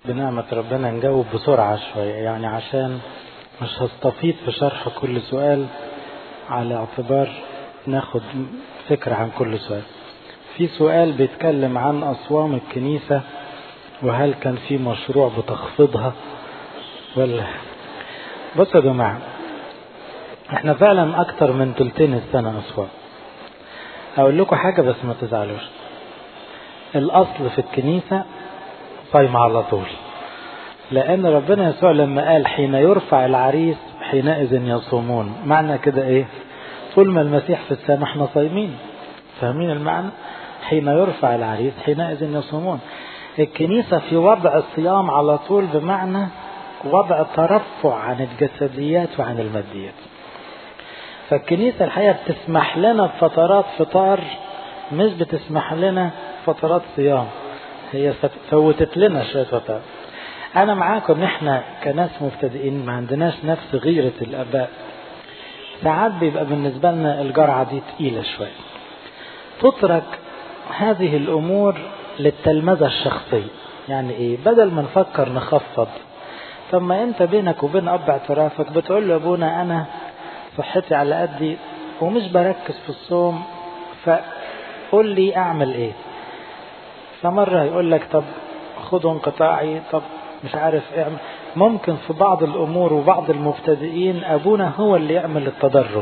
بنعمة ربنا نجاوب بسرعة شوية يعني عشان مش هستفيد في شرح كل سؤال على اعتبار ناخد فكرة عن كل سؤال في سؤال بيتكلم عن أصوام الكنيسة وهل كان في مشروع بتخفيضها ولا بصوا يا جماعة احنا فعلا أكتر من تلتين السنة أصوام أقول لكم حاجة بس ما تزعلوش الأصل في الكنيسة صايمة على طول لأن ربنا يسوع لما قال حين يرفع العريس حينئذ يصومون معنى كده إيه طول ما المسيح في السماء احنا صايمين فاهمين المعنى حين يرفع العريس حينئذ يصومون الكنيسة في وضع الصيام على طول بمعنى وضع ترفع عن الجسديات وعن الماديات فالكنيسة الحقيقة بتسمح لنا بفترات فطار مش بتسمح لنا فترات صيام هي فوتت لنا شوية فترات أنا معاكم إن إحنا كناس مبتدئين ما عندناش نفس غيرة الآباء ساعات بيبقى بالنسبة لنا الجرعة دي تقيلة شوية تترك هذه الأمور للتلمذة الشخصية يعني إيه بدل ما نفكر نخفض طب ما أنت بينك وبين أب اعترافك بتقول له يا أبونا أنا صحتي على قدي ومش بركز في الصوم فقول لي أعمل إيه فمرة يقول لك طب خدوا انقطاعي طب مش عارف اعمل ممكن في بعض الأمور وبعض المبتدئين أبونا هو اللي يعمل التدرج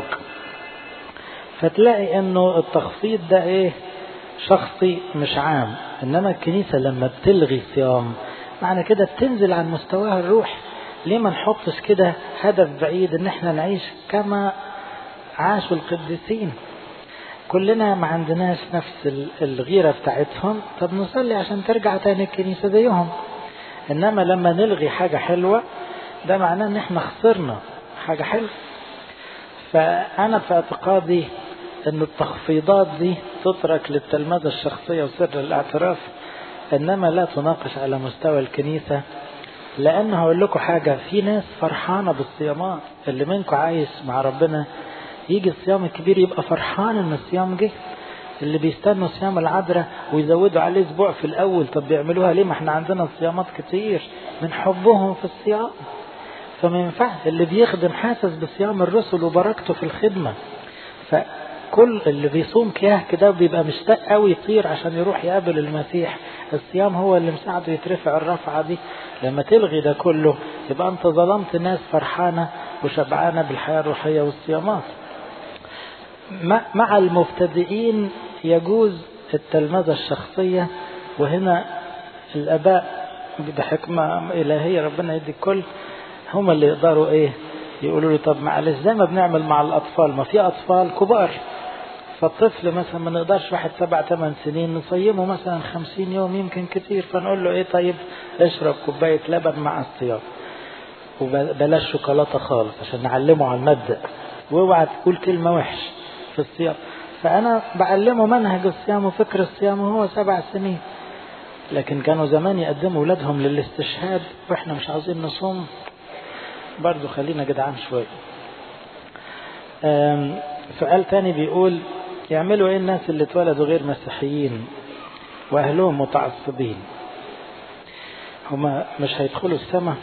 فتلاقي انه التخفيض ده ايه شخصي مش عام انما الكنيسة لما بتلغي الصيام معنى كده بتنزل عن مستواها الروح ليه ما نحطش كده هدف بعيد ان احنا نعيش كما عاشوا القديسين كلنا ما عندناش نفس الغيرة بتاعتهم طب نصلي عشان ترجع تاني الكنيسة زيهم انما لما نلغي حاجة حلوة ده معناه ان احنا خسرنا حاجة حلوة فانا في اعتقادي ان التخفيضات دي تترك للتلمذة الشخصية وسر الاعتراف انما لا تناقش على مستوى الكنيسة لان هقول لكم حاجة في ناس فرحانة بالصيامات اللي منكم عايش مع ربنا يجي الصيام الكبير يبقى فرحان ان الصيام جه اللي بيستنوا صيام العذراء ويزودوا عليه اسبوع في الاول طب بيعملوها ليه ما احنا عندنا صيامات كتير من حبهم في الصيام فما ينفعش اللي بيخدم حاسس بصيام الرسل وبركته في الخدمه فكل اللي بيصوم كياه كده بيبقى مشتاق قوي يطير عشان يروح يقابل المسيح الصيام هو اللي مساعده يترفع الرفعه دي لما تلغي ده كله يبقى انت ظلمت ناس فرحانه وشبعانه بالحياه الروحيه والصيامات مع المبتدئين يجوز التلمذة الشخصية وهنا الآباء بحكمة إلهية ربنا يدي الكل هم اللي يقدروا إيه يقولوا لي طب معلش زي ما بنعمل مع الأطفال ما في أطفال كبار فالطفل مثلا ما نقدرش واحد سبع ثمان سنين نصيمه مثلا خمسين يوم يمكن كتير فنقول له إيه طيب اشرب كوباية لبن مع الصيام وبلاش شوكولاتة خالص عشان نعلمه على المبدأ واوعى تقول كلمة وحش في الصيام فأنا بعلمه منهج الصيام وفكر الصيام وهو سبع سنين لكن كانوا زمان يقدموا أولادهم للاستشهاد وإحنا مش عاوزين نصوم برضو خلينا جدعان شوية سؤال تاني بيقول يعملوا ايه الناس اللي اتولدوا غير مسيحيين واهلهم متعصبين هما مش هيدخلوا السماء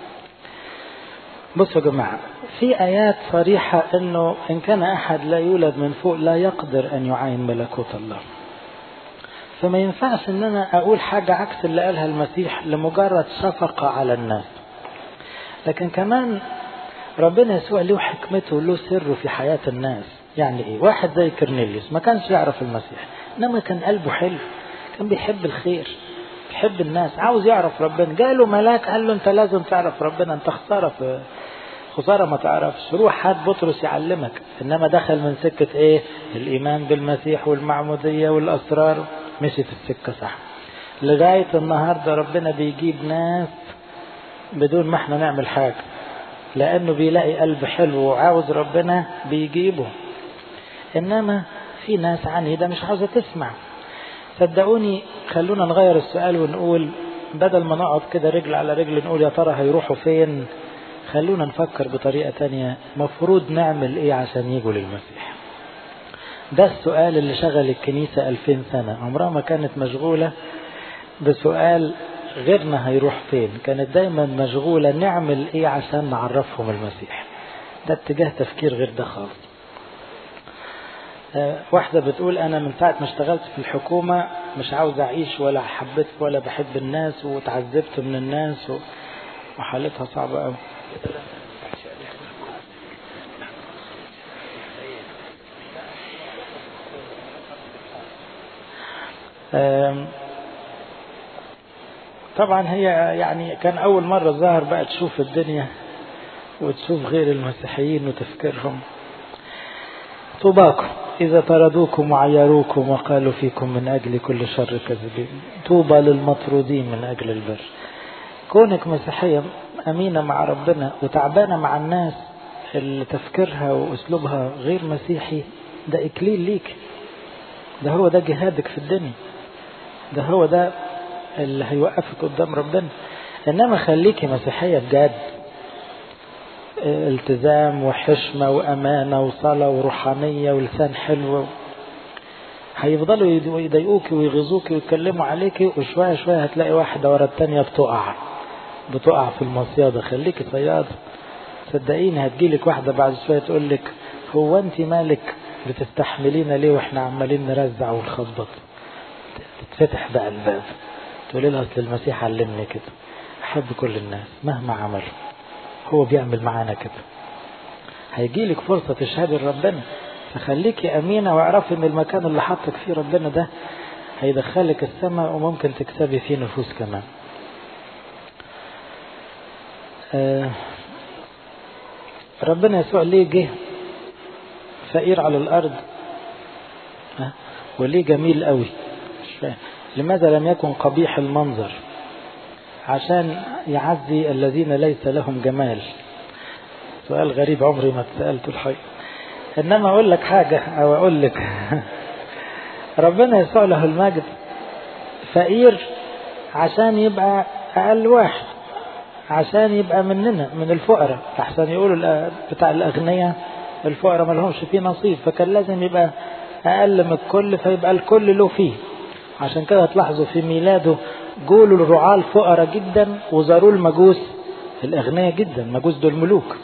بصوا يا جماعة في آيات صريحة أنه إن كان أحد لا يولد من فوق لا يقدر أن يعاين ملكوت الله فما ينفعش أن أنا أقول حاجة عكس اللي قالها المسيح لمجرد شفقة على الناس لكن كمان ربنا يسوع له حكمته وله سره في حياة الناس يعني إيه واحد زي كرنيليوس ما كانش يعرف المسيح إنما كان قلبه حلو كان بيحب الخير بيحب الناس عاوز يعرف ربنا جاله ملاك قال له انت لازم تعرف ربنا انت خساره في خسارة ما تعرفش روح هات بطرس يعلمك إنما دخل من سكة إيه الإيمان بالمسيح والمعمودية والأسرار مشي في السكة صح لغاية النهاردة ربنا بيجيب ناس بدون ما احنا نعمل حاجة لأنه بيلاقي قلب حلو وعاوز ربنا بيجيبه إنما في ناس عنيدة مش عاوزة تسمع صدقوني خلونا نغير السؤال ونقول بدل ما نقعد كده رجل على رجل نقول يا ترى هيروحوا فين خلونا نفكر بطريقة تانية مفروض نعمل ايه عشان يجوا للمسيح ده السؤال اللي شغل الكنيسة ألفين سنة عمرها ما كانت مشغولة بسؤال غيرنا هيروح فين كانت دايما مشغولة نعمل ايه عشان نعرفهم المسيح ده اتجاه تفكير غير ده خالص واحدة بتقول أنا من ساعة ما اشتغلت في الحكومة مش عاوز أعيش ولا حبيت ولا بحب الناس وتعذبت من الناس وحالتها صعبة أوي طبعا هي يعني كان أول مرة ظهر بقى تشوف الدنيا وتشوف غير المسيحيين وتفكيرهم طوباكم إذا طردوكم وعيروكم وقالوا فيكم من أجل كل شر كذبين طوبى للمطرودين من أجل البر كونك مسيحية أمينة مع ربنا وتعبانة مع الناس اللي تفكيرها وأسلوبها غير مسيحي ده إكليل ليك ده هو ده جهادك في الدنيا ده هو ده اللي هيوقفك قدام ربنا إنما خليكي مسيحية بجد التزام وحشمة وأمانة وصلاة وروحانية ولسان حلو هيفضلوا يضايقوكي ويغيظوكي ويتكلموا عليكي وشوية شوية هتلاقي واحدة ورا التانية بتقع بتقع في المصيادة خليكي صيادة صدقيني هتجيلك واحدة بعد شوية تقول لك هو انت مالك بتستحملينا ليه واحنا عمالين نرزع ونخبط تتفتح بقى الباب تقولي لها اصل المسيح علمني كده احب كل الناس مهما عملوا هو بيعمل معانا كده هيجي لك فرصة تشهدي لربنا فخليكي أمينة واعرفي إن المكان اللي حطك فيه ربنا ده هيدخلك السماء وممكن تكسبي فيه نفوس كمان آه ربنا يسوع ليه جه فقير على الأرض آه وليه جميل قوي لماذا لم يكن قبيح المنظر عشان يعزي الذين ليس لهم جمال سؤال غريب عمري ما اتسألته الحقيقة إنما أقول لك حاجة أو أقول لك ربنا يسوع له المجد فقير عشان يبقى أقل واحد عشان يبقى مننا من الفقراء أحسن يقولوا بتاع الأغنياء الفقراء ما لهمش فيه نصيب فكان لازم يبقى أقل من الكل فيبقى الكل له فيه عشان كده تلاحظوا في ميلاده جولوا الرعاة الفقراء جدا وزاروا المجوس الأغنياء جدا مجوس دول ملوك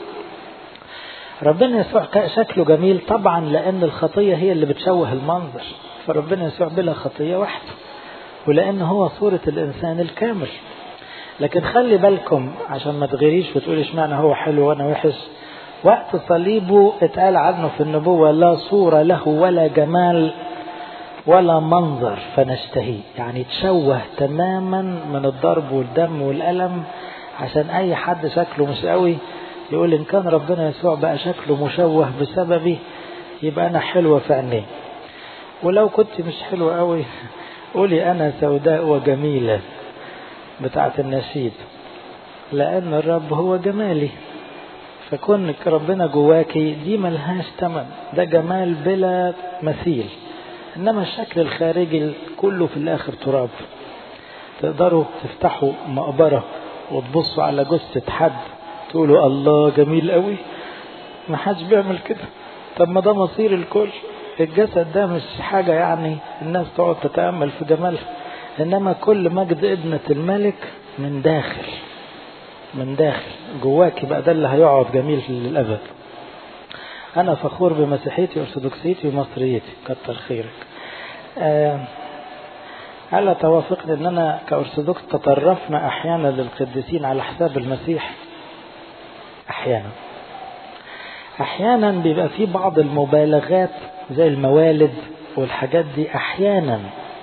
ربنا يسوع شكله جميل طبعا لأن الخطية هي اللي بتشوه المنظر فربنا يسوع بلا خطية وحده ولأن هو صورة الإنسان الكامل لكن خلي بالكم عشان ما تغيريش وتقولي اشمعنى هو حلو وانا وحش وقت صليبه اتقال عنه في النبوة لا صورة له ولا جمال ولا منظر فنشتهي يعني تشوه تماما من الضرب والدم والألم عشان أي حد شكله مش قوي يقول إن كان ربنا يسوع بقى شكله مشوه بسببي يبقى أنا حلوة في عينيه ولو كنت مش حلوة قوي قولي أنا سوداء وجميلة بتاعة النشيد لأن الرب هو جمالي فكونك ربنا جواكي دي ملهاش تمن ده جمال بلا مثيل إنما الشكل الخارجي كله في الآخر تراب تقدروا تفتحوا مقبرة وتبصوا على جثة حد تقولوا الله جميل قوي ما حدش بيعمل كده طب ما ده مصير الكل الجسد ده مش حاجة يعني الناس تقعد تتأمل في جمالها إنما كل مجد ابنة الملك من داخل من داخل جواكي بقى ده اللي هيقعد جميل للأبد أنا فخور بمسيحيتي وأرثوذكسيتي ومصريتي كتر خيرك أه ألا توافقني أن أنا كأرثوذكس تطرفنا أحيانا للقديسين على حساب المسيح أحيانا أحيانا بيبقى في بعض المبالغات زي الموالد والحاجات دي أحيانا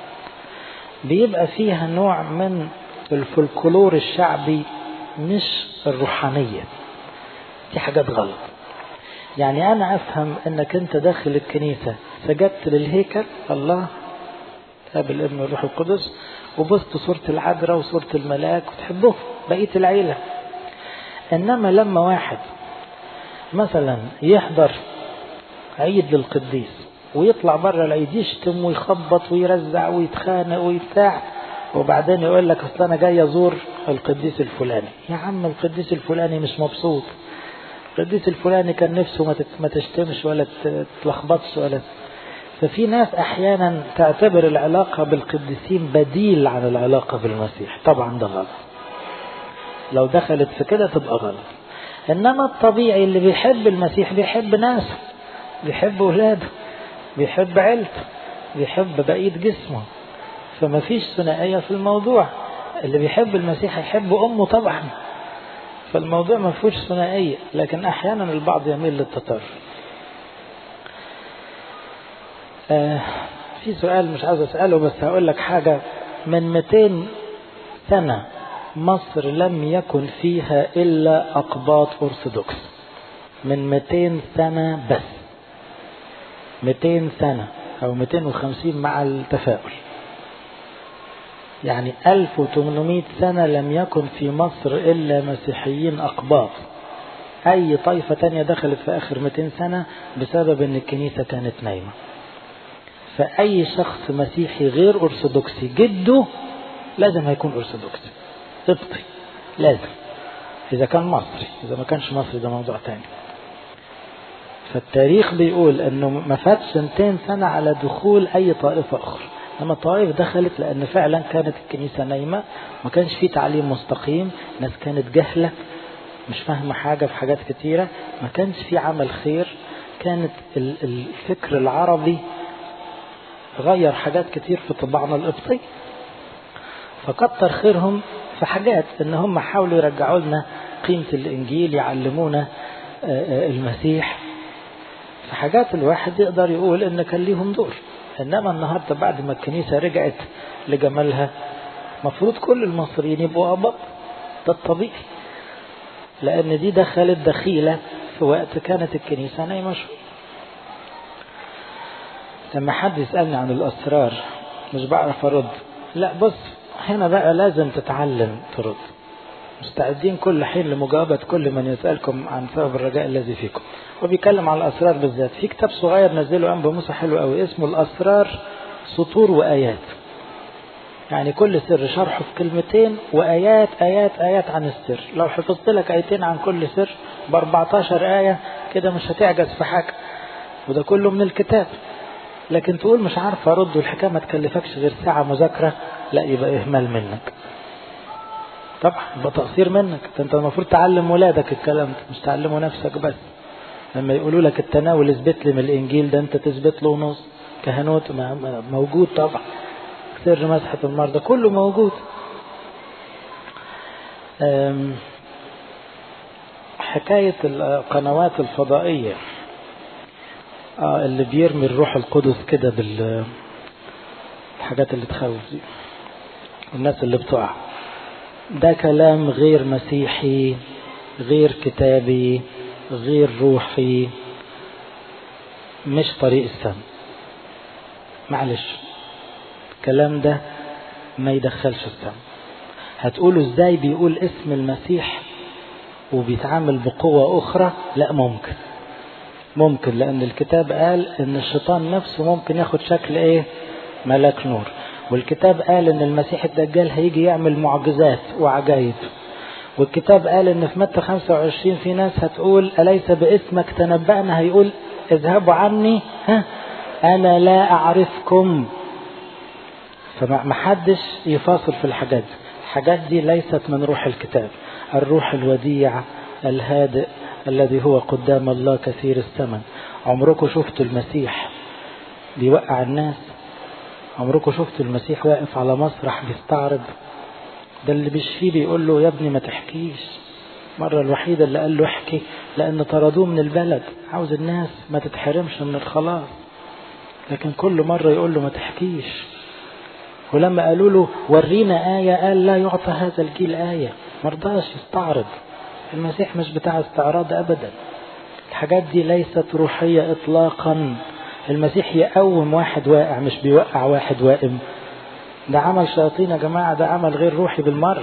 بيبقى فيها نوع من الفلكلور الشعبي مش الروحانية دي حاجات غلط يعني أنا أفهم أنك أنت داخل الكنيسة سجدت للهيكل الله أب الابن والروح القدس وبصت صورة العذراء وصورة الملاك وتحبهم بقية العيلة إنما لما واحد مثلا يحضر عيد للقديس ويطلع بره العيد يشتم ويخبط ويرزع ويتخانق ويبتاع وبعدين يقول لك اصل انا جاي ازور القديس الفلاني يا عم القديس الفلاني مش مبسوط القديس الفلاني كان نفسه ما ما تشتمش ولا تلخبطش ولا ففي ناس أحيانا تعتبر العلاقة بالقديسين بديل عن العلاقة بالمسيح طبعا ده غلط لو دخلت في كده تبقى غلط إنما الطبيعي اللي بيحب المسيح بيحب ناسه بيحب ولاده بيحب عيلته بيحب بقية جسمه فما فيش ثنائية في الموضوع اللي بيحب المسيح يحب أمه طبعا فالموضوع ما فيهوش ثنائية لكن أحيانا البعض يميل للتطرف آه في سؤال مش عايز أسأله بس هقول لك حاجة من 200 سنة مصر لم يكن فيها إلا أقباط أرثوذكس من 200 سنة بس 200 سنة أو 250 مع التفاؤل يعني 1800 سنة لم يكن في مصر إلا مسيحيين أقباط أي طائفة تانية دخلت في آخر 200 سنة بسبب أن الكنيسة كانت نايمة فأي شخص مسيحي غير أرثوذكسي جده لازم هيكون أرثوذكسي قبطي لازم إذا كان مصري إذا ما كانش مصري ده موضوع تاني فالتاريخ بيقول أنه ما فاتش 200 سنة على دخول أي طائفة أخرى لما الطوائف دخلت لأن فعلا كانت الكنيسة نايمة ما كانش في تعليم مستقيم ناس كانت جهلة مش فاهمة حاجة في حاجات كتيرة ما كانش في عمل خير كانت الفكر العربي غير حاجات كتير في طباعنا القبطي فكتر خيرهم في حاجات ان هم حاولوا يرجعوا لنا قيمة الانجيل يعلمونا المسيح في حاجات الواحد يقدر يقول ان كان ليهم دور انما النهارده بعد ما الكنيسه رجعت لجمالها مفروض كل المصريين يبقوا اباء ده الطبيعي لان دي دخلت دخيله في وقت كانت الكنيسه نايمه شويه لما حد يسالني عن الاسرار مش بعرف ارد لا بص هنا بقى لازم تتعلم ترد مستعدين كل حين لمجابة كل من يسألكم عن سبب الرجاء الذي فيكم وبيتكلم عن الأسرار بالذات في كتاب صغير نزله أنبا موسى حلو قوي اسمه الأسرار سطور وآيات يعني كل سر شرحه في كلمتين وآيات آيات آيات عن السر لو حفظت لك آيتين عن كل سر ب 14 آية كده مش هتعجز في حاجة وده كله من الكتاب لكن تقول مش عارف أرد والحكاية ما تكلفكش غير ساعة مذاكرة لا يبقى إهمال منك طبعا يبقى تقصير منك انت المفروض تعلم ولادك الكلام ده مش تعلمه نفسك بس لما يقولوا لك التناول اثبت لي من الانجيل ده انت تثبت له نص كهنوت موجود طبعا سر مسحة المرضى كله موجود حكاية القنوات الفضائية آه اللي بيرمي الروح القدس كده بال الحاجات اللي تخوف دي الناس اللي بتقع ده كلام غير مسيحي غير كتابي غير روحي مش طريق السم معلش الكلام ده ما يدخلش السم هتقولوا ازاي بيقول اسم المسيح وبيتعامل بقوة أخرى لا ممكن ممكن لأن الكتاب قال إن الشيطان نفسه ممكن ياخد شكل إيه ملاك نور والكتاب قال ان المسيح الدجال هيجي يعمل معجزات وعجائب والكتاب قال ان في متى 25 في ناس هتقول أليس باسمك تنبأنا هيقول اذهبوا عني ها أنا لا أعرفكم فما حدش يفاصل في الحاجات دي الحاجات دي ليست من روح الكتاب الروح الوديع الهادئ الذي هو قدام الله كثير الثمن عمركم شفتوا المسيح بيوقع الناس عمركم شفتوا المسيح واقف على مسرح بيستعرض ده اللي بيشفيه بيقول له يا ابني ما تحكيش مرة الوحيدة اللي قال له احكي لأن طردوه من البلد عاوز الناس ما تتحرمش من الخلاص لكن كل مرة يقول له ما تحكيش ولما قالوا له ورينا آية قال لا يعطى هذا الجيل آية مرضاش يستعرض المسيح مش بتاع استعراض أبدا الحاجات دي ليست روحية إطلاقا المسيح يقوم واحد واقع مش بيوقع واحد واقم ده عمل شياطين يا جماعة ده عمل غير روحي بالمرة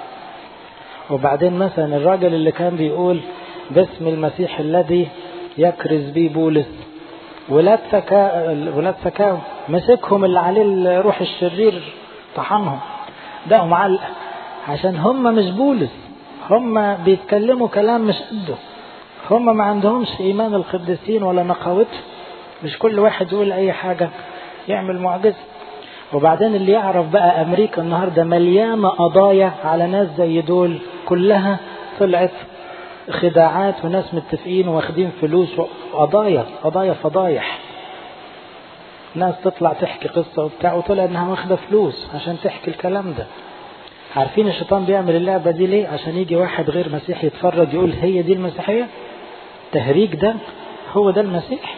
وبعدين مثلا الراجل اللي كان بيقول باسم المسيح الذي يكرز به بولس ولاد سكا ولاد سكاو مسكهم اللي عليه الروح الشرير طحنهم ده معلق عشان هم مش بولس هم بيتكلموا كلام مش قده هم ما عندهمش ايمان القديسين ولا نقاوتهم مش كل واحد يقول أي حاجة يعمل معجزة وبعدين اللي يعرف بقى أمريكا النهاردة مليانة قضايا على ناس زي دول كلها طلعت خداعات وناس متفقين واخدين فلوس وقضايا قضايا فضايح ناس تطلع تحكي قصة وبتاع وطلع انها واخدة فلوس عشان تحكي الكلام ده عارفين الشيطان بيعمل اللعبة دي ليه عشان يجي واحد غير مسيحي يتفرج يقول هي دي المسيحية تهريج ده هو ده المسيح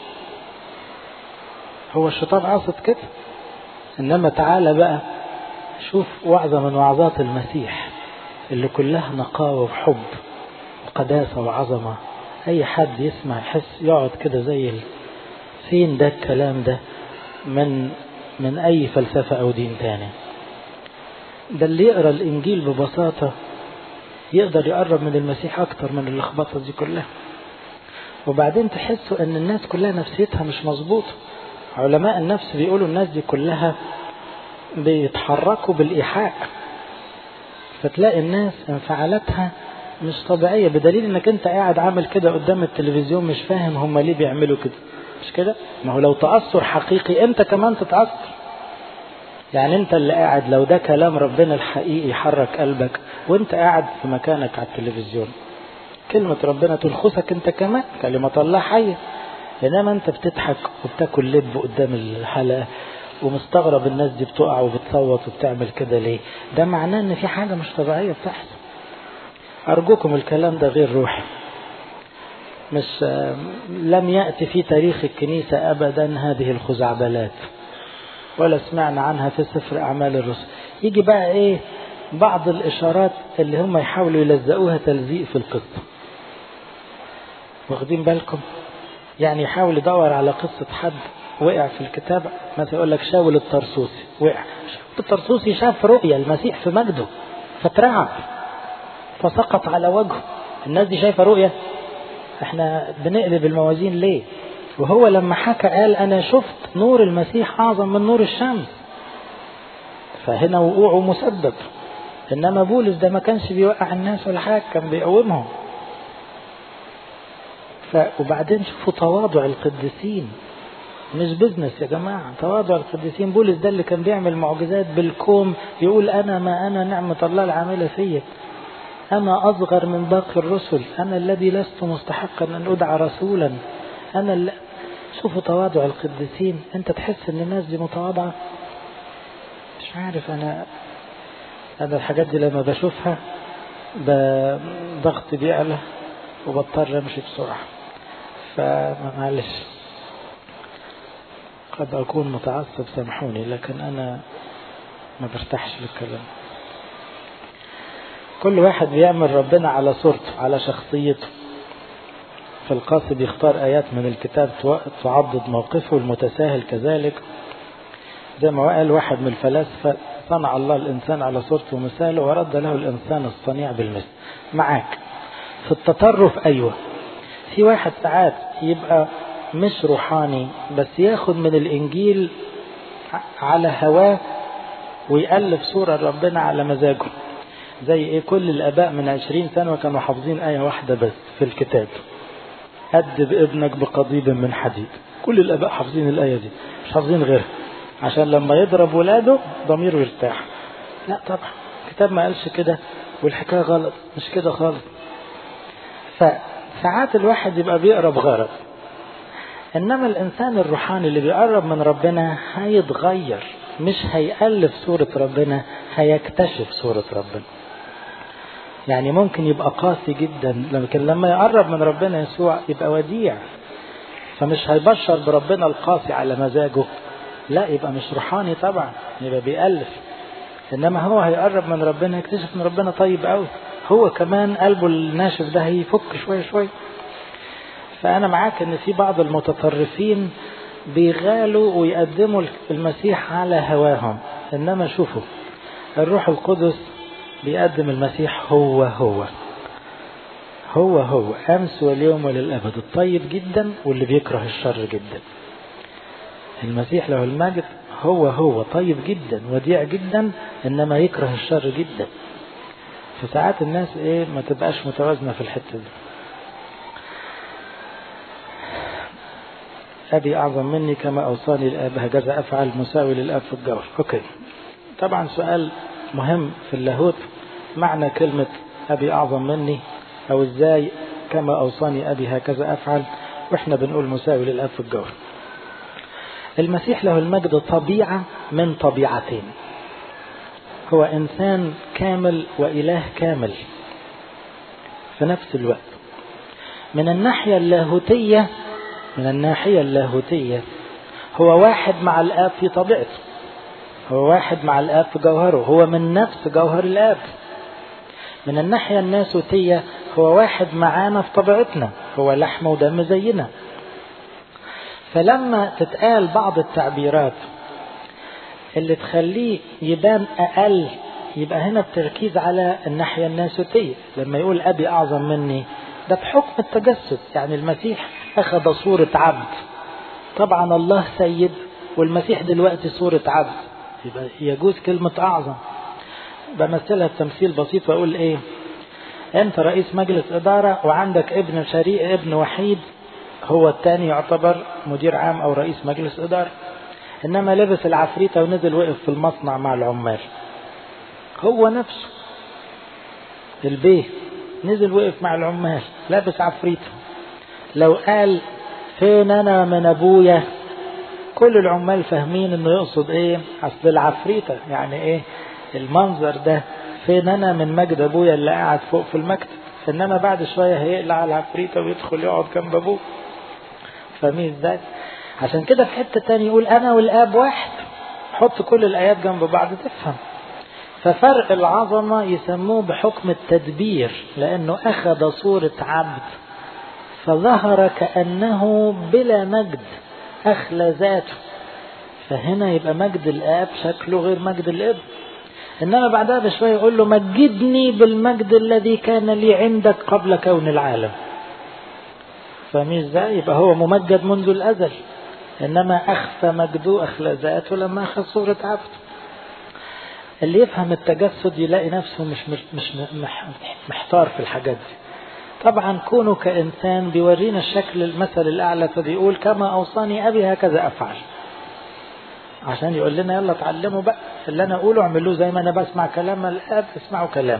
هو الشيطان قاصد كده انما تعالى بقى شوف وعظة من وعظات المسيح اللي كلها نقاوة وحب وقداسة وعظمة اي حد يسمع يحس يقعد كده زي ال... فين ده الكلام ده من من اي فلسفة او دين تاني ده اللي يقرا الانجيل ببساطة يقدر يقرب من المسيح اكتر من اللخبطة دي كلها وبعدين تحسوا ان الناس كلها نفسيتها مش مظبوطة علماء النفس بيقولوا الناس دي كلها بيتحركوا بالإيحاء فتلاقي الناس انفعالاتها مش طبيعية بدليل انك انت قاعد عامل كده قدام التلفزيون مش فاهم هم ليه بيعملوا كده مش كده ما هو لو تأثر حقيقي انت كمان تتأثر يعني انت اللي قاعد لو ده كلام ربنا الحقيقي يحرك قلبك وانت قاعد في مكانك على التلفزيون كلمة ربنا تلخصك انت كمان كلمة الله حية انما انت بتضحك وبتاكل لب قدام الحلقة ومستغرب الناس دي بتقع وبتصوت وبتعمل كده ليه ده معناه ان في حاجة مش طبيعية بتحصل ارجوكم الكلام ده غير روحي مش لم يأتي في تاريخ الكنيسة ابدا هذه الخزعبلات ولا سمعنا عنها في سفر اعمال الرسل يجي بقى ايه بعض الاشارات اللي هم يحاولوا يلزقوها تلزيق في القصة واخدين بالكم يعني يحاول يدور على قصة حد وقع في الكتاب مثلا يقول لك شاول الطرسوسي وقع شاول الطرسوسي شاف رؤيا المسيح في مجده فترعب فسقط على وجهه الناس دي شايفة رؤيا احنا بنقلب الموازين ليه وهو لما حكى قال انا شفت نور المسيح اعظم من نور الشمس فهنا وقوعه مسبب انما بولس ده ما كانش بيوقع الناس ولا حاجه كان بيقومهم ف وبعدين شوفوا تواضع القديسين مش بزنس يا جماعة تواضع القديسين بولس ده اللي كان بيعمل معجزات بالكوم يقول أنا ما أنا نعمة الله العاملة فيا أنا أصغر من باقي الرسل أنا الذي لست مستحقا أن أدعى رسولا أنا اللي شوفوا تواضع القديسين أنت تحس أن الناس دي متواضعة مش عارف أنا أنا الحاجات دي لما بشوفها ضغطي بيعلى وبضطر أمشي بسرعة فمعلش قد أكون متعصب سامحوني لكن أنا ما برتاحش للكلام كل واحد بيعمل ربنا على صورته على شخصيته فالقاسي بيختار آيات من الكتاب تعضد موقفه المتساهل كذلك زي ما قال واحد من الفلاسفة صنع الله الإنسان على صورته ومثاله ورد له الإنسان الصنيع بالمثل معاك في التطرف أيوة في واحد ساعات يبقى مش روحاني بس ياخد من الإنجيل على هواه ويألف صورة ربنا على مزاجه زي ايه كل الآباء من عشرين سنة كانوا حافظين آية واحدة بس في الكتاب أدب ابنك بقضيب من حديد كل الآباء حافظين الآية دي مش حافظين غيرها عشان لما يضرب ولاده ضميره يرتاح لا طبعا الكتاب ما قالش كده والحكاية غلط مش كده خالص فساعات الواحد يبقى بيقرا بغرض انما الانسان الروحاني اللي بيقرب من ربنا هيتغير مش هيألف صورة ربنا هيكتشف صورة ربنا يعني ممكن يبقى قاسي جدا لكن لما يقرب من ربنا يسوع يبقى وديع فمش هيبشر بربنا القاسي على مزاجه لا يبقى مش روحاني طبعا يبقى بيألف انما هو هيقرب من ربنا يكتشف ان ربنا طيب قوي هو كمان قلبه الناشف ده هيفك شويه شويه فانا معاك ان في بعض المتطرفين بيغالوا ويقدموا المسيح على هواهم انما شوفوا الروح القدس بيقدم المسيح هو هو هو هو امس واليوم وللابد الطيب جدا واللي بيكره الشر جدا المسيح له المجد هو هو طيب جدا وديع جدا انما يكره الشر جدا فساعات الناس ايه ما تبقاش متوازنه في الحته دي أبي أعظم مني كما أوصاني الآب هكذا أفعل مساوي للآب في الجوهر أوكي طبعا سؤال مهم في اللاهوت معنى كلمة أبي أعظم مني أو إزاي كما أوصاني أبي هكذا أفعل وإحنا بنقول مساوي للآب في الجوهر المسيح له المجد طبيعة من طبيعتين هو إنسان كامل وإله كامل في نفس الوقت من الناحية اللاهوتية من الناحية اللاهوتية هو واحد مع الآب في طبيعته هو واحد مع الآب في جوهره هو من نفس جوهر الآب من الناحية الناسوتية هو واحد معانا في طبيعتنا هو لحم ودم زينا فلما تتقال بعض التعبيرات اللي تخليه يبان أقل يبقى هنا التركيز على الناحية الناسوتية لما يقول أبي أعظم مني ده بحكم التجسد يعني المسيح أخذ صورة عبد طبعا الله سيد والمسيح دلوقتي صورة عبد يبقى يجوز كلمة أعظم بمثلها بتمثيل بسيط وأقول إيه أنت رئيس مجلس إدارة وعندك ابن شريك ابن وحيد هو الثاني يعتبر مدير عام أو رئيس مجلس إدارة إنما لبس العفريتة ونزل وقف في المصنع مع العمال هو نفسه البيه نزل وقف مع العمال لابس عفريته لو قال فين انا من ابويا كل العمال فاهمين انه يقصد ايه اصل العفريته يعني ايه المنظر ده فين انا من مجد ابويا اللي قاعد فوق في المكتب انما بعد شويه هيقلع العفريته ويدخل يقعد جنب ابوه فاهمين ازاي عشان كده في حته تاني يقول انا والاب واحد حط كل الايات جنب بعض تفهم ففرق العظمة يسموه بحكم التدبير لأنه أخذ صورة عبد فظهر كأنه بلا مجد أخلى ذاته فهنا يبقى مجد الآب شكله غير مجد الابن إنما بعدها بشوية يقول له مجدني بالمجد الذي كان لي عندك قبل كون العالم فاهمين ازاي يبقى هو ممجد منذ الأزل إنما أخفى مجده أخلى ذاته لما أخذ صورة عبد اللي يفهم التجسد يلاقي نفسه مش مش مش محتار في الحاجات دي طبعا كونه كإنسان بيورينا الشكل المثل الأعلى فبيقول كما أوصاني أبي هكذا أفعل عشان يقول لنا يلا اتعلموا بقى اللي أنا أقوله اعملوه زي ما أنا بسمع كلام الآب اسمعوا كلام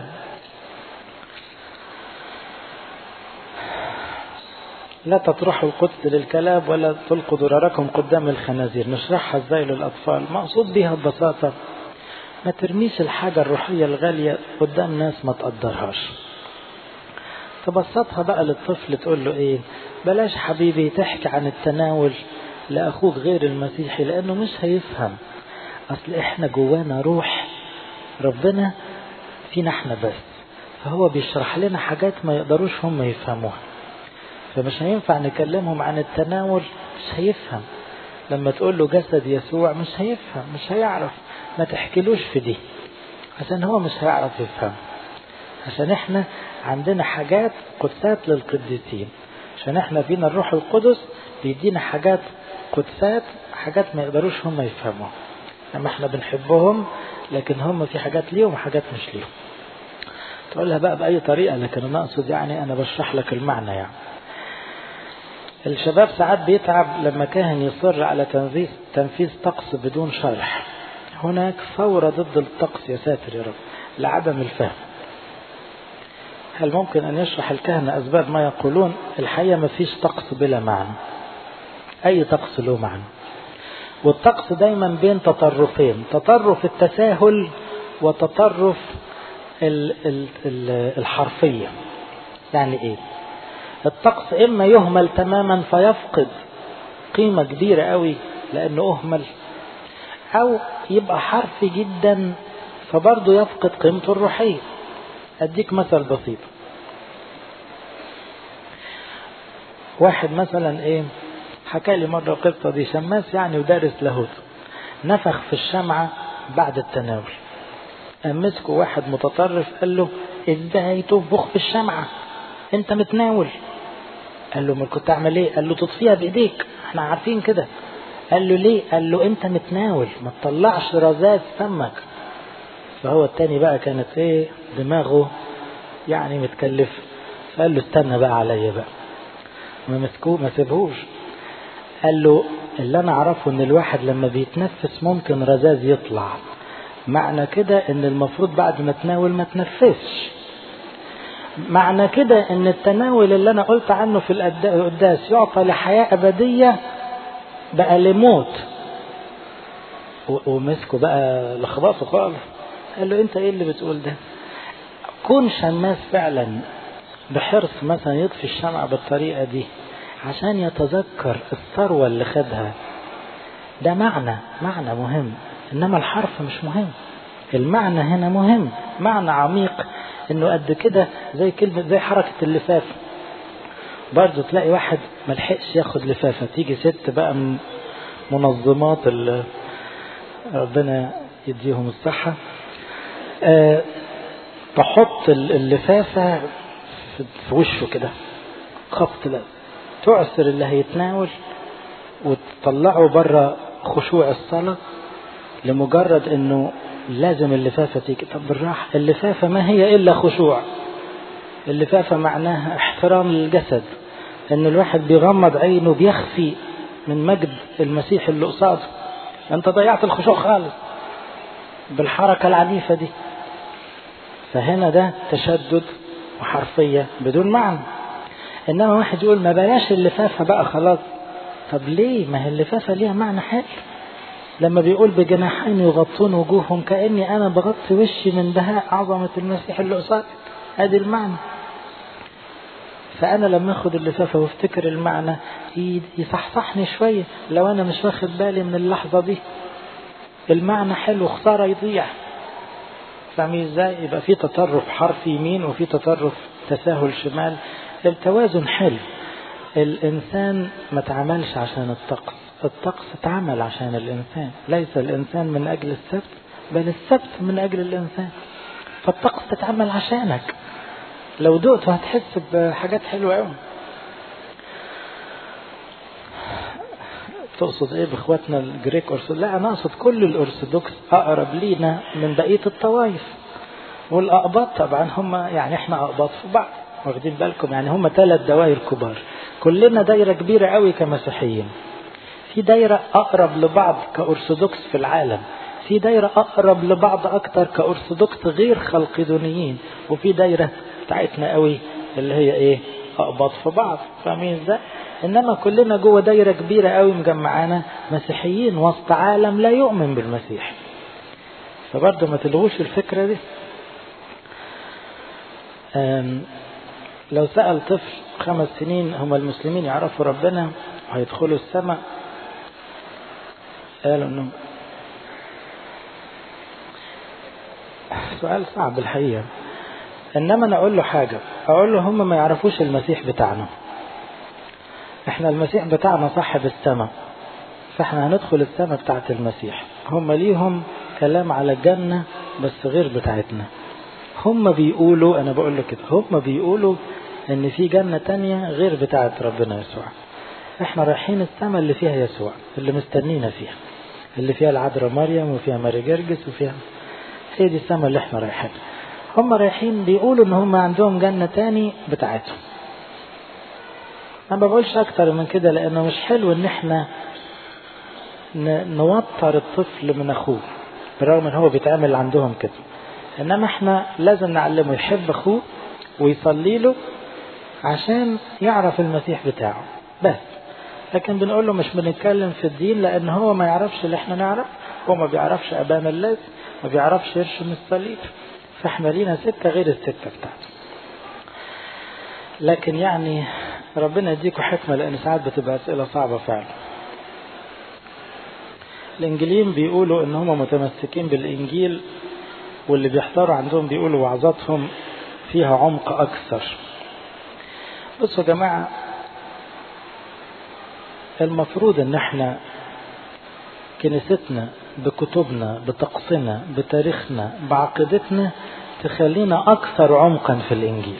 لا تطرحوا القدس للكلاب ولا تلقوا ضرركم قدام الخنازير نشرحها ازاي للأطفال مقصود بها ببساطة ما ترميش الحاجة الروحية الغالية قدام ناس ما تقدرهاش تبسطها بقى للطفل تقول له ايه بلاش حبيبي تحكي عن التناول لأخوك غير المسيحي لأنه مش هيفهم أصل إحنا جوانا روح ربنا فينا إحنا بس فهو بيشرح لنا حاجات ما يقدروش هم يفهموها فمش هينفع نكلمهم عن التناول مش هيفهم لما تقول له جسد يسوع مش هيفهم مش هيعرف ما تحكيلوش في دي عشان هو مش هيعرف يفهم عشان احنا عندنا حاجات قدسات للقديسين عشان احنا فينا الروح القدس بيدينا حاجات قدسات حاجات ما يقدروش هم يفهموها اما احنا بنحبهم لكن هم في حاجات ليهم وحاجات مش ليهم تقولها بقى بأي طريقة لكن أنا أقصد يعني أنا بشرح لك المعنى يعني الشباب ساعات بيتعب لما كاهن يصر على تنفيذ تنفيذ طقس بدون شرح هناك ثورة ضد الطقس يا ساتر يا رب لعدم الفهم هل ممكن أن يشرح الكهنة أسباب ما يقولون الحقيقة ما فيش طقس بلا معنى أي طقس له معنى والطقس دايما بين تطرفين تطرف التساهل وتطرف ال ال ال الحرفية يعني إيه الطقس إما يهمل تماما فيفقد قيمة كبيرة قوي لأنه أهمل أو يبقى حرفي جدا فبرضه يفقد قيمته الروحية أديك مثل بسيط واحد مثلا إيه حكى لي مرة قصة دي شماس يعني ودارس لاهوت نفخ في الشمعة بعد التناول قام مسكه واحد متطرف قال له ازاي تنفخ في الشمعة انت متناول قال له ما كنت اعمل ايه قال له تطفيها بايديك احنا عارفين كده قال له ليه قال له انت متناول ما تطلعش رذاذ فمك فهو التاني بقى كانت ايه دماغه يعني متكلف فقال له استنى بقى عليا بقى ما مسكوه ما سيبهوش قال له اللي انا اعرفه ان الواحد لما بيتنفس ممكن رذاذ يطلع معنى كده ان المفروض بعد ما تناول ما تنفسش معنى كده ان التناول اللي انا قلت عنه في القداس يعطى لحياة ابدية بقى لموت ومسكه بقى لخبطه خالص قال له انت ايه اللي بتقول ده كون شماس فعلا بحرص مثلا يطفي الشمع بالطريقة دي عشان يتذكر الثروة اللي خدها ده معنى معنى مهم انما الحرف مش مهم المعنى هنا مهم معنى عميق انه قد كده زي كلمة زي حركة اللفافة برضه تلاقي واحد ملحقش ياخد لفافة تيجي ست بقى من منظمات ربنا يديهم الصحة أه تحط اللفافة في وشه كده خبط لا تعسر اللي هيتناول وتطلعه بره خشوع الصلاة لمجرد انه لازم اللفافة تيجي طب بالراحة اللفافة ما هي الا خشوع اللفافة معناها احترام للجسد ان الواحد بيغمض عينه بيخفي من مجد المسيح اللي قصاده انت ضيعت الخشوع خالص بالحركة العنيفة دي فهنا ده تشدد وحرفية بدون معنى انما واحد يقول ما بلاش اللفافة بقى خلاص طب ليه ما هي اللفافة ليها معنى حلو لما بيقول بجناحين يغطون وجوههم كأني أنا بغطي وشي من بهاء عظمة المسيح اللي قصادي ادي المعنى فأنا لما أخد اللفافة وافتكر المعنى يصحصحني شوية لو أنا مش واخد بالي من اللحظة دي المعنى حلو خسارة يضيع فاهمين ازاي يبقى في تطرف حرف يمين وفي تطرف تساهل شمال التوازن حلو الإنسان ما تعملش عشان الطقس الطقس اتعمل عشان الإنسان ليس الإنسان من أجل السبت بل السبت من أجل الإنسان فالطقس تتعمل عشانك لو دقت هتحس بحاجات حلوة قوي تقصد ايه باخواتنا الجريك ارثوذكس لا انا اقصد كل الارثوذكس اقرب لينا من بقيه الطوائف والاقباط طبعا هم يعني احنا اقباط في بعض واخدين بالكم يعني هم ثلاث دوائر كبار كلنا دايره كبيره قوي كمسيحيين في دايره اقرب لبعض كارثوذكس في العالم في دايره اقرب لبعض اكتر كارثوذكس غير خلقدونيين وفي دايره بتاعتنا قوي اللي هي ايه اقباط في بعض فاهمين ازاي انما كلنا جوه دايره كبيره قوي مجمعانا مسيحيين وسط عالم لا يؤمن بالمسيح فبرضه ما تلغوش الفكره دي لو سأل طفل خمس سنين هم المسلمين يعرفوا ربنا وهيدخلوا السماء قالوا انه سؤال صعب الحقيقة انما انا اقول له حاجة اقول له هم ما يعرفوش المسيح بتاعنا احنا المسيح بتاعنا صاحب السماء فاحنا هندخل السماء بتاعت المسيح هم ليهم كلام على الجنة بس غير بتاعتنا هم بيقولوا انا بقول له كده هم بيقولوا ان في جنة تانية غير بتاعت ربنا يسوع احنا رايحين السماء اللي فيها يسوع اللي مستنينا فيها اللي فيها العذراء مريم وفيها ماري جرجس وفيها هي دي السماء اللي احنا رايحين هم رايحين بيقولوا ان هم عندهم جنة تاني بتاعتهم انا ما بقولش اكتر من كده لانه مش حلو ان احنا نوتر الطفل من اخوه بالرغم ان هو بيتعمل عندهم كده انما احنا لازم نعلمه يحب اخوه ويصلي له عشان يعرف المسيح بتاعه بس لكن بنقول له مش بنتكلم في الدين لان هو ما يعرفش اللي احنا نعرف هو ما بيعرفش ابانا الذي ما بيعرفش يرشم الصليب فاحنا لينا سكه غير السكه بتاعته لكن يعني ربنا يديكم حكمه لان ساعات بتبقى اسئله صعبه فعلا الانجيليين بيقولوا ان هم متمسكين بالانجيل واللي بيحضروا عندهم بيقولوا وعظاتهم فيها عمق اكثر بصوا يا جماعه المفروض ان احنا كنيستنا بكتبنا بطقسنا بتاريخنا بعقيدتنا تخلينا اكثر عمقا في الانجيل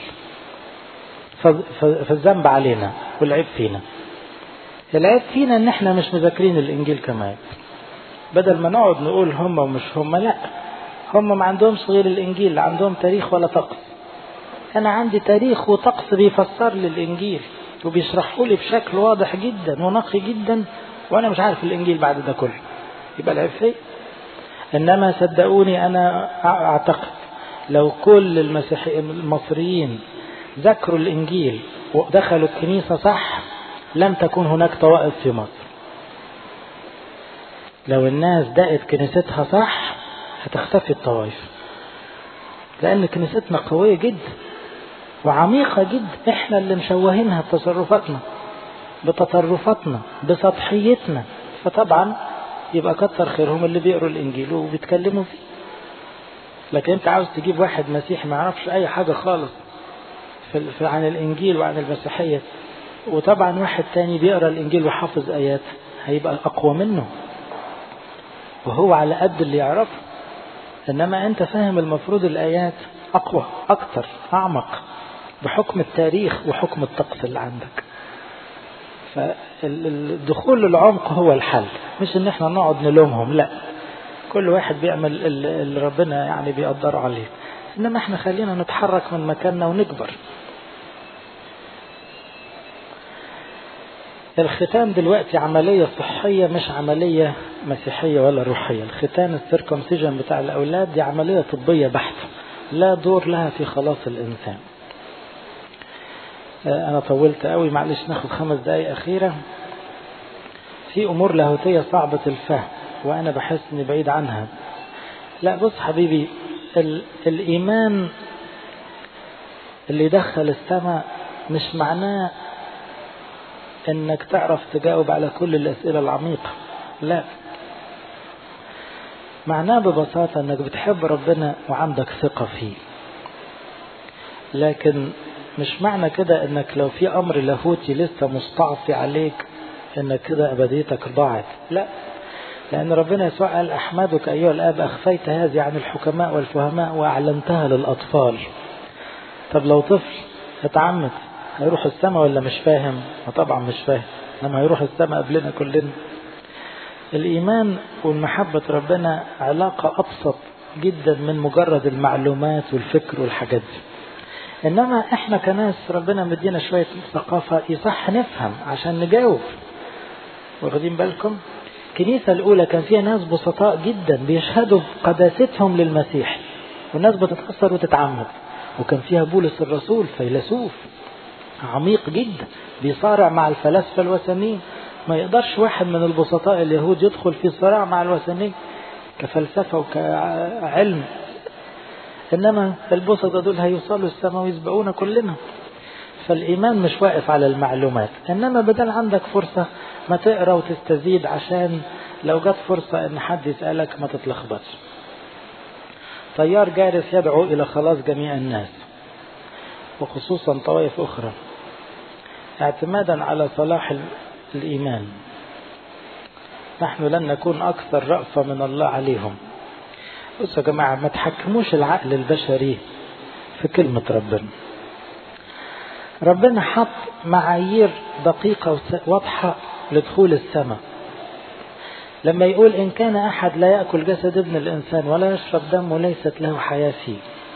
فالذنب علينا والعيب فينا العيب فينا ان احنا مش مذاكرين الانجيل كمان بدل ما نقعد نقول هم ومش هم لا هم ما عندهمش غير الانجيل لا عندهم تاريخ ولا طقس انا عندي تاريخ وطقس بيفسر لي الانجيل وبيشرحوا لي بشكل واضح جدا ونقي جدا وانا مش عارف الانجيل بعد ده كله يبقى العيب فيا انما صدقوني انا اعتقد لو كل المسيحي المصريين ذكروا الانجيل ودخلوا الكنيسه صح لن تكون هناك طوائف في مصر لو الناس دقت كنيستها صح هتختفي الطوائف لان كنيستنا قويه جدا وعميقه جدا احنا اللي مشوهينها بتصرفاتنا بتطرفاتنا بسطحيتنا فطبعا يبقى كتر خيرهم اللي بيقروا الانجيل وبيتكلموا فيه لكن انت عاوز تجيب واحد مسيحي ما يعرفش اي حاجه خالص في في عن الانجيل وعن المسيحيه وطبعا واحد تاني بيقرا الانجيل وحافظ ايات هيبقى اقوى منه وهو على قد اللي يعرفه انما انت فاهم المفروض الايات اقوى اكتر اعمق بحكم التاريخ وحكم الطقس اللي عندك فالدخول للعمق هو الحل مش ان احنا نقعد نلومهم لا كل واحد بيعمل اللي ربنا يعني بيقدره عليه انما احنا خلينا نتحرك من مكاننا ونكبر الختان دلوقتي عملية صحية مش عملية مسيحية ولا روحية الختان السيركمسيجن بتاع الأولاد دي عملية طبية بحتة لا دور لها في خلاص الإنسان أنا طولت قوي معلش ناخد خمس دقايق أخيرة في أمور لاهوتية صعبة الفهم وأنا بحس إني بعيد عنها لا بص حبيبي الإيمان اللي يدخل السماء مش معناه انك تعرف تجاوب على كل الاسئله العميقه لا معناه ببساطه انك بتحب ربنا وعندك ثقه فيه لكن مش معنى كده انك لو في امر لاهوتي لسه مستعصي عليك انك كده ابديتك ضاعت لا لان ربنا يسوع قال احمدك ايها الاب اخفيت هذه عن الحكماء والفهماء واعلنتها للاطفال طب لو طفل اتعمد هيروح السماء ولا مش فاهم؟ طبعا مش فاهم انما هيروح السماء قبلنا كلنا. الايمان والمحبة ربنا علاقة ابسط جدا من مجرد المعلومات والفكر والحاجات دي. انما احنا كناس ربنا مدينا شوية ثقافة يصح نفهم عشان نجاوب. واخدين بالكم؟ الكنيسة الأولى كان فيها ناس بسطاء جدا بيشهدوا بقداستهم للمسيح والناس بتتأثر وتتعمد وكان فيها بولس الرسول فيلسوف عميق جدا بيصارع مع الفلاسفة الوثنيين ما يقدرش واحد من البسطاء اليهود يدخل في صراع مع الوثنيين كفلسفة وكعلم إنما البسطاء دول هيوصلوا السماء ويسبقونا كلنا فالإيمان مش واقف على المعلومات إنما بدل عندك فرصة ما تقرأ وتستزيد عشان لو جت فرصة إن حد يسألك ما تتلخبطش طيار جارس يدعو إلى خلاص جميع الناس وخصوصا طوائف أخرى اعتمادا على صلاح الإيمان نحن لن نكون أكثر رأفة من الله عليهم بصوا يا جماعة ما تحكموش العقل البشري في كلمة ربنا ربنا حط معايير دقيقة واضحة لدخول السماء لما يقول إن كان أحد لا يأكل جسد ابن الإنسان ولا يشرب دمه ليست له حياة فيه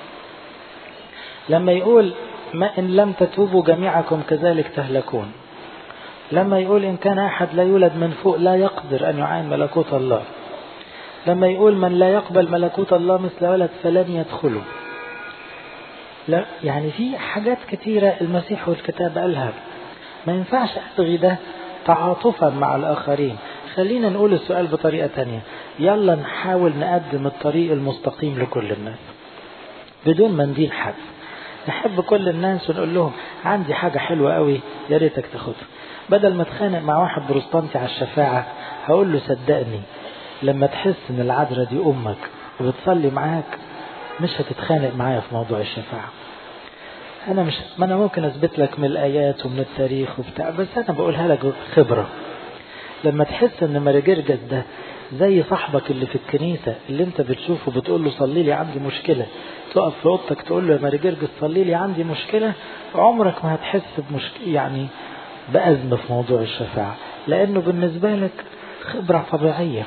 لما يقول ما إن لم تتوبوا جميعكم كذلك تهلكون لما يقول إن كان أحد لا يولد من فوق لا يقدر أن يعاين ملكوت الله لما يقول من لا يقبل ملكوت الله مثل ولد فلن يدخله لا يعني في حاجات كتيرة المسيح والكتاب قالها ما ينفعش ألغي ده تعاطفا مع الآخرين خلينا نقول السؤال بطريقة تانية يلا نحاول نقدم الطريق المستقيم لكل الناس بدون ما ندين حد نحب كل الناس ونقول لهم عندي حاجة حلوة قوي يا ريتك تاخدها بدل ما اتخانق مع واحد بروستانتي على الشفاعة هقول له صدقني لما تحس ان العذراء دي امك وبتصلي معاك مش هتتخانق معايا في موضوع الشفاعة انا مش ما انا ممكن اثبت لك من الايات ومن التاريخ وبتاع بس انا بقولها لك خبرة لما تحس ان مارجرجس ده زي صاحبك اللي في الكنيسة اللي انت بتشوفه بتقول له صلي لي عندي مشكلة تقف في اوضتك تقول له يا مارجرجس صلي لي عندي مشكلة عمرك ما هتحس بمشكلة يعني بأزمة في موضوع الشفاعة لأنه بالنسبة لك خبرة طبيعية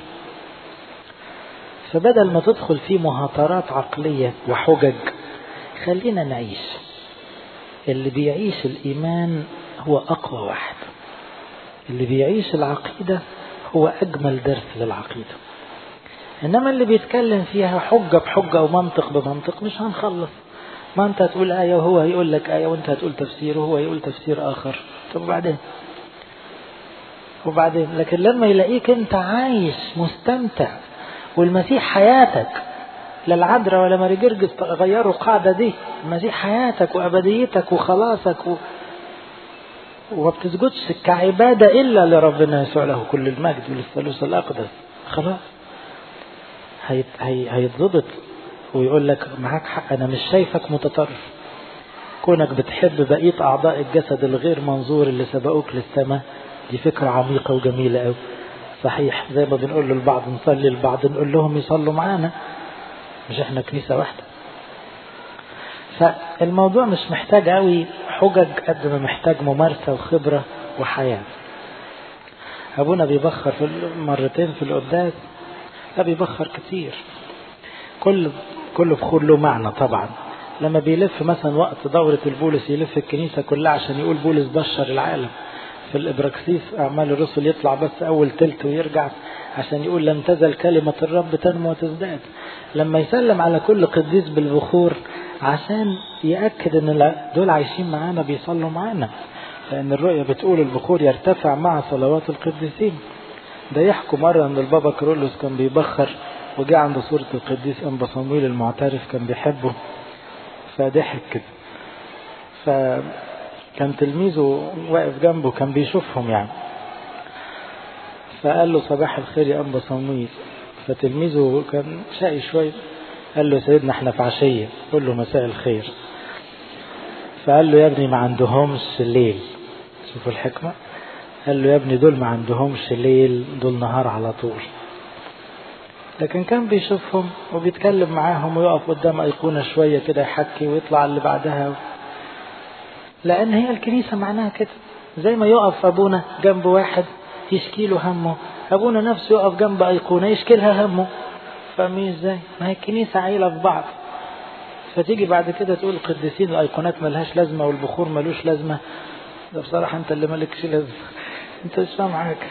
فبدل ما تدخل في مهاترات عقلية وحجج خلينا نعيش اللي بيعيش الإيمان هو أقوى واحد اللي بيعيش العقيدة هو أجمل درس للعقيدة إنما اللي بيتكلم فيها حجة بحجة ومنطق بمنطق مش هنخلص ما أنت هتقول آية وهو هيقول لك آية وأنت هتقول تفسير وهو يقول تفسير آخر طب وبعدين وبعدين لكن لما يلاقيك أنت عايش مستمتع والمسيح حياتك لا العذراء ولا ماري جرجس غيروا القاعدة دي المسيح حياتك وأبديتك وخلاصك و... وما بتسجدش كعبادة إلا لربنا يسوع له كل المجد وللثالوث الأقدس خلاص هيت... هي... هيتضبط ويقول لك معاك حق أنا مش شايفك متطرف كونك بتحب بقية أعضاء الجسد الغير منظور اللي سبقوك للسماء دي فكرة عميقة وجميلة أوي صحيح زي ما بنقول للبعض نصلي للبعض نقول لهم يصلوا معانا مش احنا كنيسة واحدة فالموضوع مش محتاج قوي حجج قد ما محتاج ممارسة وخبرة وحياة أبونا بيبخر في مرتين في القداس لا بيبخر كتير كل كل بخور له معنى طبعا لما بيلف مثلا وقت دورة البولس يلف الكنيسة كلها عشان يقول بولس بشر العالم في الإبراكسيس أعمال الرسل يطلع بس أول تلت ويرجع عشان يقول لم تزل كلمة الرب تنمو وتزداد لما يسلم على كل قديس بالبخور عشان يأكد ان دول عايشين معانا بيصلوا معانا لأن الرؤية بتقول البخور يرتفع مع صلوات القديسين ده يحكوا مرة أن البابا كرولوس كان بيبخر وجاء عند صورة القديس أنبا صمويل المعترف كان بيحبه فضحك كده فكان تلميذه واقف جنبه كان بيشوفهم يعني فقال له صباح الخير يا أنبا صمويل فتلميذه كان شقي شوية قال له سيدنا احنا في عشية قول له مساء الخير فقال له يا ابني ما عندهمش ليل شوفوا الحكمة قال له يا ابني دول ما عندهمش ليل دول نهار على طول لكن كان بيشوفهم وبيتكلم معاهم ويقف قدام أيقونة شوية كده يحكي ويطلع اللي بعدها لأن هي الكنيسة معناها كده زي ما يقف أبونا جنب واحد يشكي له همه أبونا نفسه يقف جنب أيقونة يشكي لها همه فاهمين ازاي؟ ما هي الكنيسة عيلة في بعض فتيجي بعد كده تقول القديسين الأيقونات ملهاش لازمة والبخور ملوش لازمة ده بصراحة أنت اللي مالكش لازمة أنت مش فاهم معاك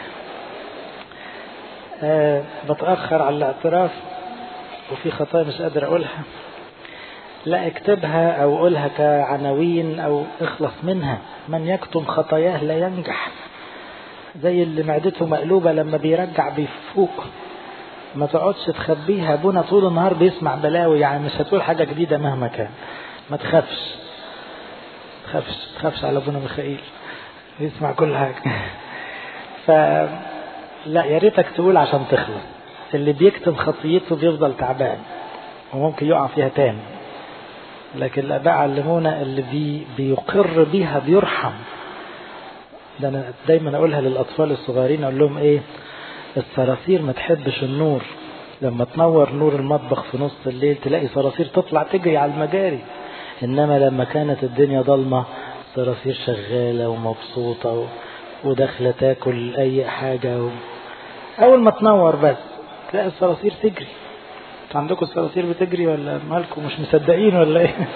أه بتأخر على الاعتراف وفي خطايا مش قادر أقولها لا اكتبها أو قولها كعناوين أو اخلص منها من يكتم خطاياه لا ينجح زي اللي معدته مقلوبة لما بيرجع بيفوق ما تقعدش تخبيها ابونا طول النهار بيسمع بلاوي يعني مش هتقول حاجة جديدة مهما كان ما تخافش تخافش تخافش على ابونا ميخائيل بيسمع كل حاجة ف لا يا ريتك تقول عشان تخلص اللي بيكتم خطيته بيفضل تعبان وممكن يقع فيها تاني لكن الاباء علمونا اللي بي بيقر بيها بيرحم ده انا دايما اقولها للاطفال الصغيرين اقول لهم ايه الصراصير ما تحبش النور لما تنور نور المطبخ في نص الليل تلاقي صراصير تطلع تجري على المجاري انما لما كانت الدنيا ضلمه صراصير شغاله ومبسوطه و... وداخله تاكل اي حاجه و... اول ما تنور بس تلاقي الصراصير تجري انتوا عندكم الصراصير بتجري ولا مالكم مش مصدقين ولا ايه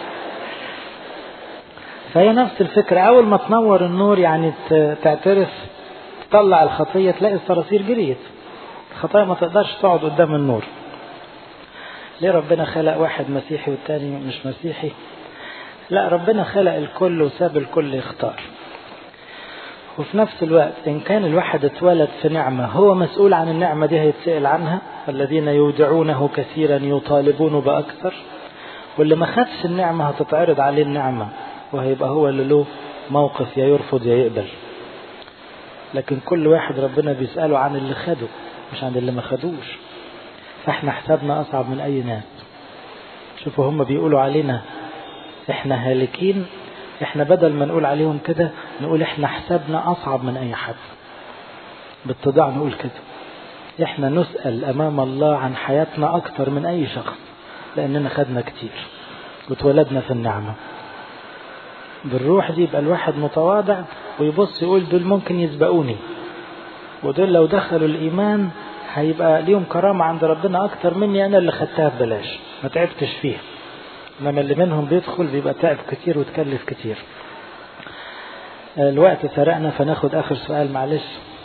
فهي نفس الفكرة أول ما تنور النور يعني تعترف تطلع الخطية تلاقي الصراصير جريت الخطايا ما تقدرش تقعد قدام النور ليه ربنا خلق واحد مسيحي والتاني مش مسيحي لا ربنا خلق الكل وساب الكل يختار وفي نفس الوقت إن كان الواحد اتولد في نعمة هو مسؤول عن النعمة دي هيتسأل عنها الذين يودعونه كثيرا يطالبون بأكثر واللي ما خدش النعمة هتتعرض عليه النعمة وهيبقى هو اللي له موقف يا يرفض يا يقبل لكن كل واحد ربنا بيسأله عن اللي خده مش عن اللي ما خدوش فاحنا حسابنا أصعب من أي ناس شوفوا هم بيقولوا علينا احنا هالكين احنا بدل ما نقول عليهم كده نقول احنا حسابنا أصعب من أي حد بالتضاع نقول كده احنا نسأل أمام الله عن حياتنا أكتر من أي شخص لأننا خدنا كتير واتولدنا في النعمة بالروح دي يبقى الواحد متواضع ويبص يقول دول ممكن يسبقوني ودول لو دخلوا الإيمان هيبقى ليهم كرامة عند ربنا أكتر مني أنا اللي خدتها ببلاش ما تعبتش فيها إنما اللي منهم بيدخل بيبقى تعب كتير وتكلف كتير الوقت سرقنا فناخد آخر سؤال معلش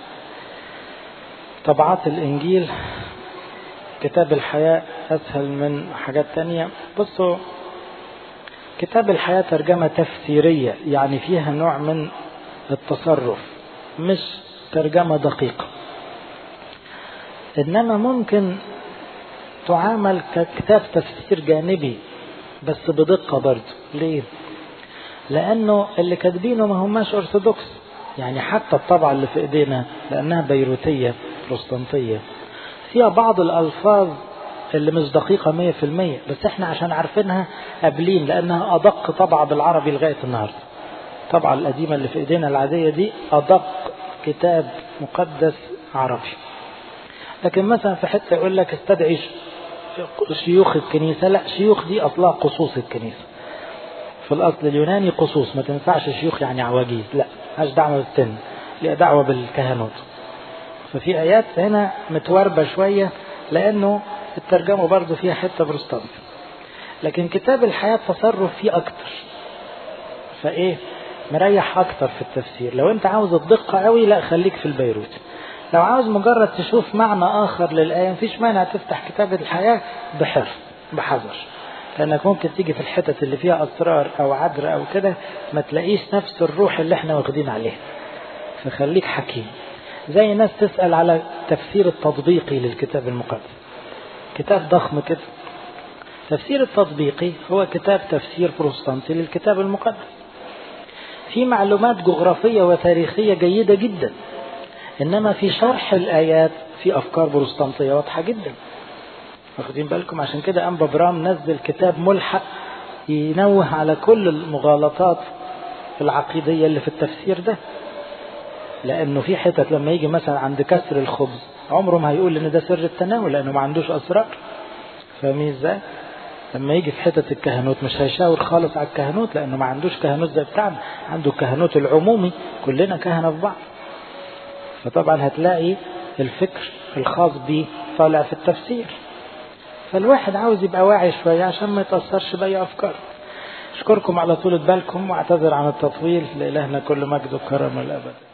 طبعات الإنجيل كتاب الحياة أسهل من حاجات تانية بصوا كتاب الحياة ترجمة تفسيرية يعني فيها نوع من التصرف مش ترجمة دقيقة إنما ممكن تعامل ككتاب تفسير جانبي بس بدقة برضه ليه؟ لأنه اللي كاتبينه ما هماش أرثوذكس يعني حتى الطبعة اللي في إيدينا لأنها بيروتية بروستانتية فيها بعض الألفاظ اللي مش دقيقة مية في المية بس احنا عشان عارفينها قابلين لأنها أدق طبعة بالعربي لغاية النهاردة الطبعة القديمة اللي في إيدينا العادية دي أدق كتاب مقدس عربي لكن مثلا في حتة يقول لك استدعي شيوخ الكنيسة لا شيوخ دي أصلها قصوص الكنيسة في الأصل اليوناني قصوص ما تنفعش شيوخ يعني عواجيز لا مش دعوة بالسن ليها دعوة بالكهنوت ففي آيات هنا متوربة شوية لأنه الترجمة برضه فيها حتة بروستانت لكن كتاب الحياة تصرف فيه أكتر فإيه مريح أكتر في التفسير لو أنت عاوز الدقة قوي لا خليك في البيروت لو عاوز مجرد تشوف معنى آخر للآية مفيش مانع تفتح كتاب الحياة بحرص بحذر لأنك ممكن تيجي في الحتت اللي فيها أسرار أو عذر أو كده ما تلاقيش نفس الروح اللي احنا واخدين عليها فخليك حكيم زي ناس تسأل على تفسير التطبيقي للكتاب المقدس كتاب ضخم كده تفسير التطبيقي هو كتاب تفسير بروستانتي للكتاب المقدس في معلومات جغرافية وتاريخية جيدة جدا إنما في شرح الآيات في أفكار بروستانتية واضحة جدا واخدين بالكم عشان كده أنبا برام نزل كتاب ملحق ينوه على كل المغالطات العقيدية اللي في التفسير ده لأنه في حتت لما يجي مثلا عند كسر الخبز عمره ما هيقول إن ده سر التناول لأنه ما عندوش أسرار فاهمين إزاي؟ لما يجي في حتة الكهنوت مش هيشاور خالص على الكهنوت لأنه ما عندوش كهنوت زي بتاعنا عنده الكهنوت العمومي كلنا كهنة في بعض فطبعا هتلاقي الفكر الخاص بيه طالع في التفسير فالواحد عاوز يبقى واعي شوية عشان ما يتأثرش بأي أفكار أشكركم على طولة بالكم واعتذر عن التطويل لإلهنا كل مجد وكرم الأبد